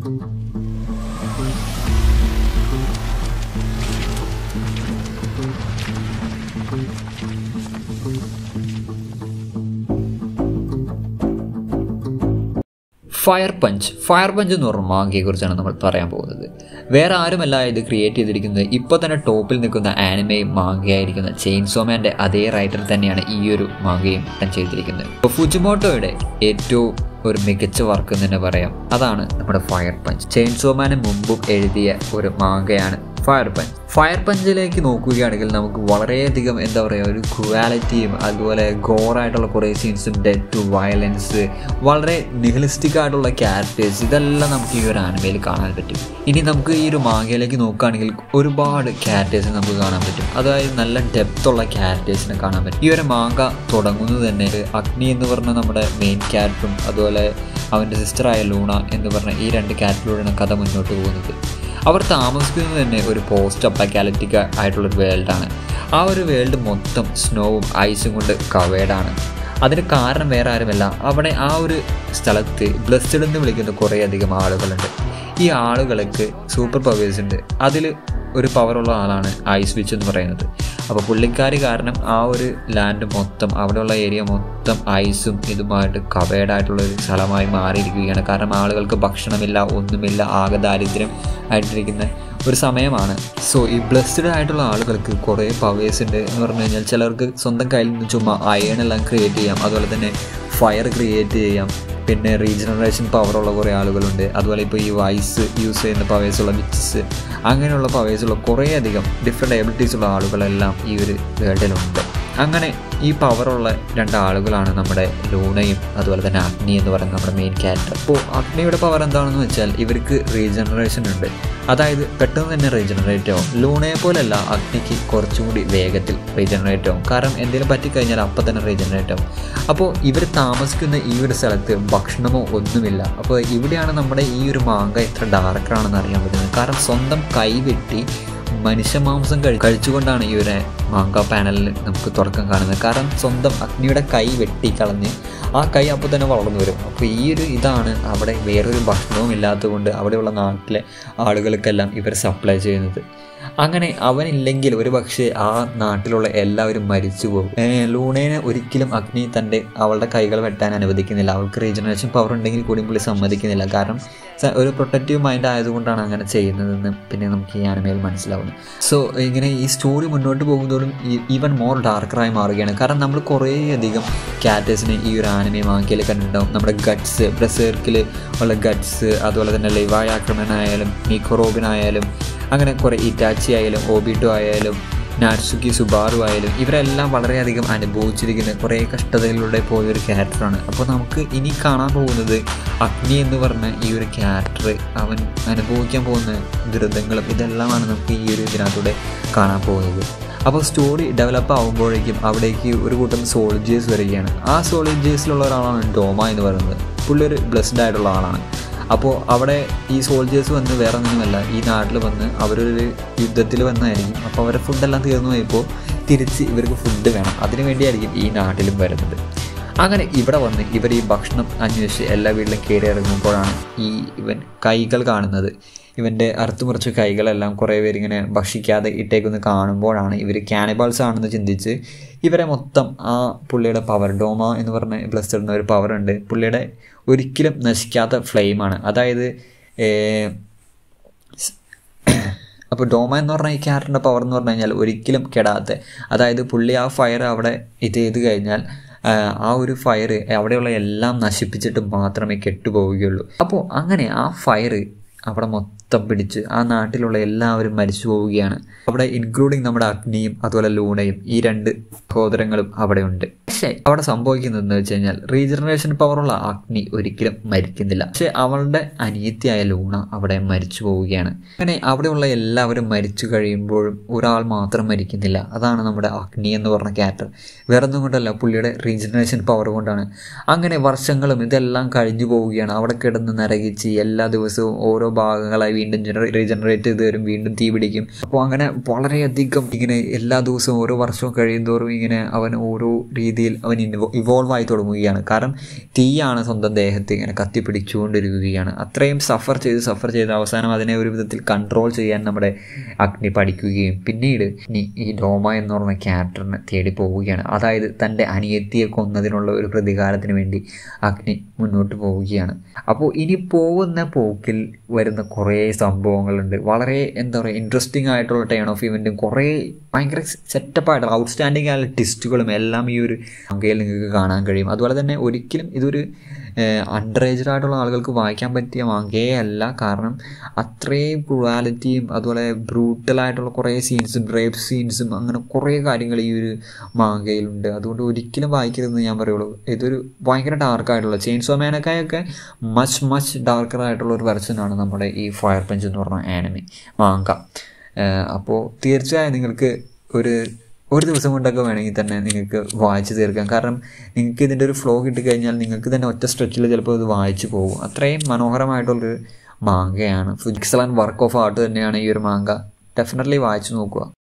fire punch fire punch എന്ന് പറഞ്ഞ മാങ്കയെക്കുറിച്ചാണ് നമ്മൾ പറയാൻ പോകുന്നത് വേറെ ആരുമല്ല ഇത് ക്രിയേറ്റ് ചെയ്തിരിക്കുന്നത് ഇപ്പോൾ തന്നെ ടോപ്പിൽ നിൽക്കുന്ന ആനിമയും മാങ്കയായിരിക്കുന്ന ചെയിൻസോമാൻ്റെ അതേ റൈറ്റർ തന്നെയാണ് ഈ ഒരു മാങ്കയും ചെയ്തിരിക്കുന്നത് ഇപ്പോൾ ഫുജിമോട്ടോയുടെ ഏറ്റവും ഒരു മികച്ച വർക്ക് എന്ന് തന്നെ പറയാം അതാണ് നമ്മുടെ ഫയർ പഞ്ച് ചെയിൻസോമാന് മുമ്പും എഴുതിയ ഒരു മാങ്കയാണ് ഫയർ പഞ്ച് ഫയർ പഞ്ചിലേക്ക് നോക്കുകയാണെങ്കിൽ നമുക്ക് വളരെയധികം എന്താ പറയുക ഒരു ക്വാലിറ്റിയും അതുപോലെ ഗോറായിട്ടുള്ള കുറേ സീൻസും ഡെഡ് ടു വയലൻസ് വളരെ നിഹലിസ്റ്റിക് ആയിട്ടുള്ള ക്യാരക്ടേഴ്സ് ഇതെല്ലാം നമുക്ക് ഈ ഒരു ആനിമയിൽ കാണാൻ പറ്റും ഇനി നമുക്ക് ഈ ഒരു മാങ്ങയിലേക്ക് നോക്കുകയാണെങ്കിൽ ഒരുപാട് ക്യാരക്ടേഴ്സ് നമുക്ക് കാണാൻ പറ്റും അതായത് നല്ല ഡെപ്ത് ഉള്ള ക്യാരക്ടേഴ്സിനെ കാണാൻ പറ്റും ഈ ഒരു മാങ്ക തുടങ്ങുന്നത് തന്നെ അഗ്നി എന്ന് പറഞ്ഞ നമ്മുടെ മെയിൻ ക്യാരക്ടറും അതുപോലെ അവൻ്റെ സിസ്റ്ററായ ലൂണ എന്ന് പറഞ്ഞ ഈ രണ്ട് ക്യാരക്ടറിലൂടെയാണ് കഥ മുന്നോട്ട് പോകുന്നത് അവർ താമസിക്കുന്നത് തന്നെ ഒരു പോസ്റ്റ് അപ്പക്കാലറ്റിക് ആയിട്ടുള്ളൊരു വേൾഡാണ് ആ ഒരു വേൾഡ് മൊത്തം സ്നോവും ഐസും കൊണ്ട് കവേഡാണ് അതിന് കാരണം വേറെ ആരുമല്ല അവിടെ ആ ഒരു സ്ഥലത്ത് ബ്ലസ്ഡ് എന്ന് വിളിക്കുന്ന കുറേയധികം ആളുകളുണ്ട് ഈ ആളുകൾക്ക് സൂപ്പർ പവേഴ്സ് ഉണ്ട് അതിൽ ഒരു പവറുള്ള ആളാണ് ഐസ് വിച്ച് എന്ന് പറയുന്നത് അപ്പോൾ പുള്ളിക്കാരി കാരണം ആ ഒരു ലാൻഡ് മൊത്തം അവിടെയുള്ള ഏരിയ മൊത്തം ഐസും ഇതുമായിട്ട് കവേഡായിട്ടുള്ള ഒരു സ്ഥലമായി മാറിയിരിക്കുകയാണ് കാരണം ആളുകൾക്ക് ഭക്ഷണമില്ല ഒന്നുമില്ല ആകെ ദാരിദ്ര്യം ആയിട്ടിരിക്കുന്ന ഒരു സമയമാണ് സോ ഈ ബ്ലസ്ഡ് ആയിട്ടുള്ള ആളുകൾക്ക് കുറേ പവേഴ്സ് ഉണ്ട് എന്ന് പറഞ്ഞു കഴിഞ്ഞാൽ ചിലർക്ക് സ്വന്തം കയ്യിൽ നിന്ന് ചുമ്മാ അയൺ എല്ലാം ക്രിയേറ്റ് ചെയ്യാം അതുപോലെ തന്നെ ഫയർ ക്രിയേറ്റ് ചെയ്യാം പിന്നെ റീജനറേഷൻ പവറുള്ള കുറേ ആളുകളുണ്ട് അതുപോലെ ഇപ്പോൾ ഈ വൈസ് യൂസ് ചെയ്യുന്ന പവേഴ്സുള്ള വിച്ചസ് അങ്ങനെയുള്ള പവേഴ്സുള്ള കുറേയധികം ഡിഫറെൻറ്റ് എബിലിറ്റീസ് ഉള്ള ആളുകളെല്ലാം ഈ ഒരു വേൾഡിലുണ്ട് അങ്ങനെ ഈ പവറുള്ള രണ്ട് ആളുകളാണ് നമ്മുടെ ലൂണയും അതുപോലെ തന്നെ അഗ്നി എന്ന് പറയുന്ന നമ്മുടെ മെയിൻ ക്യാരക്ടർ അപ്പോൾ അഗ്നിയുടെ പവർ എന്താണെന്ന് വെച്ചാൽ ഇവർക്ക് റീജനറേഷൻ ഉണ്ട് അതായത് പെട്ടെന്ന് തന്നെ റീജനറേറ്റ് ആവും ലൂണയെ പോലെയല്ല അഗ്നിക്ക് കുറച്ചും കൂടി വേഗത്തിൽ റീജനറേറ്റ് ആവും കാരണം എന്തെങ്കിലും പറ്റിക്കഴിഞ്ഞാൽ അപ്പം തന്നെ റീജനറേറ്റ് ആവും അപ്പോൾ ഇവർ താമസിക്കുന്ന ഈ ഒരു സ്ഥലത്ത് ഭക്ഷണമോ ഒന്നുമില്ല അപ്പോൾ ഇവിടെയാണ് നമ്മുടെ ഈ ഒരു മാങ്ക എത്ര ഡാർക്കറാണെന്ന് അറിയാൻ പറ്റുന്നത് കാരണം സ്വന്തം കൈ വെട്ടി മനുഷ്യമാംസം കഴി കഴിച്ചുകൊണ്ടാണ് ഈ ഒരു മാങ്ക പാനലിൽ നമുക്ക് തുടക്കം കാണുന്നത് കാരണം സ്വന്തം അഗ്നിയുടെ കൈ വെട്ടിക്കളഞ്ഞ് ആ കൈ അപ്പോൾ തന്നെ വളർന്നു വരും അപ്പോൾ ഈ ഒരു ഇതാണ് അവിടെ വേറൊരു ഭക്ഷണവും ഇല്ലാത്തതുകൊണ്ട് അവിടെയുള്ള നാട്ടിലെ ആളുകൾക്കെല്ലാം ഇവർ സപ്ലൈ ചെയ്യുന്നത് അങ്ങനെ അവനില്ലെങ്കിൽ ഒരു പക്ഷേ ആ നാട്ടിലുള്ള എല്ലാവരും മരിച്ചു പോകും ലൂണേനെ ഒരിക്കലും അഗ്നി തൻ്റെ അവളുടെ കൈകൾ വെട്ടാൻ അനുവദിക്കുന്നില്ല അവൾക്ക് റീജനറേഷൻ പവർ ഉണ്ടെങ്കിൽ കൂടി പുള്ളി സമ്മതിക്കുന്നില്ല കാരണം ഒരു പ്രൊട്ടക്റ്റീവ് മൈൻഡ് ആയതുകൊണ്ടാണ് അങ്ങനെ ചെയ്യുന്നതെന്ന് പിന്നെ നമുക്ക് ഈ ആനിമയിൽ മനസ്സിലാവുന്നത് സോ ഇങ്ങനെ ഈ സ്റ്റോറി മുന്നോട്ട് പോകുന്നതോടും ഈവൻ മോർ ഡാർക്കറായി മാറുകയാണ് കാരണം നമ്മൾ കുറേയധികം ക്യാരക്ടേഴ്സിനെ ഈ ഒരു ആനിമയെ മാങ്കിയിൽ കണ്ടിട്ടുണ്ടാവും നമ്മുടെ ഗട്ട്സ് ബ്രസേർക്കിൽ ഉള്ള ഗട്ട്സ് അതുപോലെ തന്നെ ലിവായ ആക്രമണനായാലും നിക്കോറോബിനായാലും അങ്ങനെ കുറേ ഇറ്റാച്ചി ആയാലും ഓബിറ്റോ ആയാലും നാറ്റ്സുക്കി സുബാറു ആയാലും ഇവരെല്ലാം വളരെയധികം അനുഭവിച്ചിരിക്കുന്ന കുറേ കഷ്ടതകളിലൂടെ പോയൊരു ക്യാരക്ടറാണ് അപ്പോൾ നമുക്ക് ഇനി കാണാൻ പോകുന്നത് അഗ്നി എന്ന് പറഞ്ഞ ഈ ഒരു ക്യാരക്ടർ അവൻ അനുഭവിക്കാൻ പോകുന്ന ദുരിതങ്ങളും ഇതെല്ലാമാണ് നമുക്ക് ഈ ഒരു ഇതിനകത്തൂടെ കാണാൻ പോകുന്നത് അപ്പോൾ സ്റ്റോറി ഡെവലപ്പ് ആകുമ്പോഴേക്കും അവിടേക്ക് ഒരു കൂട്ടം സോൾജേഴ്സ് വരികയാണ് ആ സോൾജേഴ്സിലുള്ള ഒരാളാണ് ഡോമ എന്ന് പറയുന്നത് പുള്ളി ഒരു ബ്ലെസ്ഡ് ആയിട്ടുള്ള ആളാണ് അപ്പോൾ അവിടെ ഈ സോൾജേഴ്സ് വന്ന് വേറെ ഒന്നുമല്ല ഈ നാട്ടിൽ വന്ന് അവരൊരു യുദ്ധത്തിൽ വന്നായിരിക്കും അപ്പോൾ അവരുടെ ഫുഡെല്ലാം തീർന്നു പോയപ്പോൾ തിരിച്ച് ഇവർക്ക് ഫുഡ് വേണം അതിനു വേണ്ടിയായിരിക്കും ഈ നാട്ടിലും വരുന്നത് അങ്ങനെ ഇവിടെ വന്ന് ഇവർ ഈ ഭക്ഷണം അന്വേഷിച്ച് എല്ലാ വീട്ടിലും കയറി ഇറങ്ങുമ്പോഴാണ് ഈ ഇവൻ കൈകൾ കാണുന്നത് ഇവൻ്റെ അറുത്തുമുറിച്ച കൈകളെല്ലാം കുറേ പേരിങ്ങനെ ഭക്ഷിക്കാതെ ഇട്ടേക്കൊന്ന് കാണുമ്പോഴാണ് ഇവർ കാനിബാൾസ് ആണെന്ന് ചിന്തിച്ച് ഇവരെ മൊത്തം ആ പുള്ളിയുടെ പവർ ഡോമ എന്ന് പറഞ്ഞ ബ്ലസ്റ്ററിന് ഒരു പവർ ഉണ്ട് പുള്ളിയുടെ ഒരിക്കലും നശിക്കാത്ത ഫ്ലെയിമാണ് അതായത് അപ്പോൾ ഡോമ എന്ന് പറഞ്ഞ ഈ ക്യാരക്ടറിൻ്റെ പവർ എന്ന് പറഞ്ഞു കഴിഞ്ഞാൽ ഒരിക്കലും കെടാത്ത അതായത് പുള്ളി ആ ഫയർ അവിടെ ഇത് ചെയ്ത് കഴിഞ്ഞാൽ ആ ഒരു ഫയർ അവിടെയുള്ള എല്ലാം നശിപ്പിച്ചിട്ട് മാത്രമേ കെട്ടുപോവുകയുള്ളൂ അപ്പോൾ അങ്ങനെ ആ ഫയർ അവിടെ മൊത്തം പിടിച്ച് ആ നാട്ടിലുള്ള എല്ലാവരും മരിച്ചു പോവുകയാണ് അവിടെ ഇൻക്ലൂഡിങ് നമ്മുടെ അഗ്നിയും അതുപോലെ ലൂണയും ഈ രണ്ട് സഹോദരങ്ങളും അവിടെ ഉണ്ട് പക്ഷേ അവിടെ സംഭവിക്കുന്നത് എന്ന് വെച്ച് കഴിഞ്ഞാൽ റീജനറേഷൻ പവറുള്ള അഗ്നി ഒരിക്കലും മരിക്കുന്നില്ല പക്ഷെ അവളുടെ അനിയത്തിയായ ലൂണ അവിടെ മരിച്ചു പോവുകയാണ് അങ്ങനെ അവിടെയുള്ള എല്ലാവരും മരിച്ചു കഴിയുമ്പോഴും ഒരാൾ മാത്രം മരിക്കുന്നില്ല അതാണ് നമ്മുടെ അഗ്നി എന്ന് പറഞ്ഞ ക്യാരക്ടർ വേറെ ഒന്നും കൊണ്ടല്ല പുള്ളിയുടെ റീജനറേഷൻ പവർ കൊണ്ടാണ് അങ്ങനെ വർഷങ്ങളും ഇതെല്ലാം കഴിഞ്ഞു പോവുകയാണ് അവിടെ കിടന്ന് നരകിച്ച് എല്ലാ ദിവസവും ഓരോ ഭാഗങ്ങളായി വീണ്ടും റീജനറേറ്റ് ചെയ്ത് വരും വീണ്ടും തീ പിടിക്കും അപ്പോൾ അങ്ങനെ വളരെയധികം ഇങ്ങനെ എല്ലാ ദിവസവും ഓരോ വർഷവും കഴിയുന്തോറും ഇങ്ങനെ അവൻ ഓരോ രീതിയിൽ അവൻ ഇവോൾവ് ആയി തുടങ്ങുകയാണ് കാരണം തീയാണ് സ്വന്തം ദേഹത്ത് ഇങ്ങനെ കത്തിപ്പിടിച്ചുകൊണ്ടിരിക്കുകയാണ് അത്രയും സഫർ ചെയ്ത് സഫർ ചെയ്ത് അവസാനം അതിനെ ഒരു വിധത്തിൽ കൺട്രോൾ ചെയ്യാൻ നമ്മുടെ അഗ്നി പഠിക്കുകയും പിന്നീട് ഇനി ഈ ഡോമ എന്ന് പറഞ്ഞ ക്യാരക്ടറിനെ തേടി പോവുകയാണ് അതായത് തൻ്റെ അനിയത്തിയെ കൊന്നതിനുള്ള ഒരു പ്രതികാരത്തിന് വേണ്ടി അഗ്നി മുന്നോട്ട് പോവുകയാണ് അപ്പോൾ ഇനി പോകുന്ന പോക്കിൽ വരുന്ന കുറേ സംഭവങ്ങളുണ്ട് വളരെ എന്താ പറയുക ഇൻട്രസ്റ്റിംഗ് ആയിട്ടുള്ള ടേൺ ഓഫ് ഇവൻറ്റും കുറേ ഭയങ്കര സെറ്റപ്പായിട്ടുള്ള ഔട്ട്സ്റ്റാൻഡിങ് ആയിട്ടുള്ള ടിസ്റ്റുകളും എല്ലാം ഈ ഒരു മങ്കയിൽ നിങ്ങൾക്ക് കാണാൻ കഴിയും അതുപോലെ തന്നെ ഒരിക്കലും ഇതൊരു അണ്ടർ ഏജ്ഡ് ആയിട്ടുള്ള ആളുകൾക്ക് വായിക്കാൻ പറ്റിയ മാങ്കേ അല്ല കാരണം അത്രയും ക്രുവാലിറ്റിയും അതുപോലെ ബ്രൂട്ടലായിട്ടുള്ള കുറേ സീൻസും റേപ്പ് സീൻസും അങ്ങനെ കുറേ കാര്യങ്ങൾ ഈ ഒരു മാങ്കയിലുണ്ട് അതുകൊണ്ട് ഒരിക്കലും വായിക്കരുതെന്ന് ഞാൻ പറയുള്ളൂ ഇതൊരു ഭയങ്കര ഡാർക്കായിട്ടുള്ള ചെയിൻസോ മേനക്കായൊക്കെ മച്ച് മച്ച് ഡാർക്കർ ആയിട്ടുള്ള ഒരു വെർഷനാണ് നമ്മുടെ ഈ ഫയർ പഞ്ച് എന്ന് പറഞ്ഞ ആനിമി മാങ്ക അപ്പോൾ തീർച്ചയായും നിങ്ങൾക്ക് ഒരു ഒരു ദിവസം കൊണ്ടൊക്കെ വേണമെങ്കിൽ തന്നെ നിങ്ങൾക്ക് വായിച്ച് തീർക്കാം കാരണം നിങ്ങൾക്ക് ഇതിൻ്റെ ഒരു ഫ്ലോ കിട്ടിക്കഴിഞ്ഞാൽ നിങ്ങൾക്ക് തന്നെ ഒറ്റ സ്ട്രെച്ചിൽ ചിലപ്പോൾ ഇത് വായിച്ചു പോകും അത്രയും മനോഹരമായിട്ടുള്ളൊരു മാങ്കയാണ് എക്സലൻറ്റ് വർക്ക് ഓഫ് ആർട്ട് തന്നെയാണ് ഈ ഒരു മാങ്ക ഡെഫിനറ്റ്ലി വായിച്ചു നോക്കുക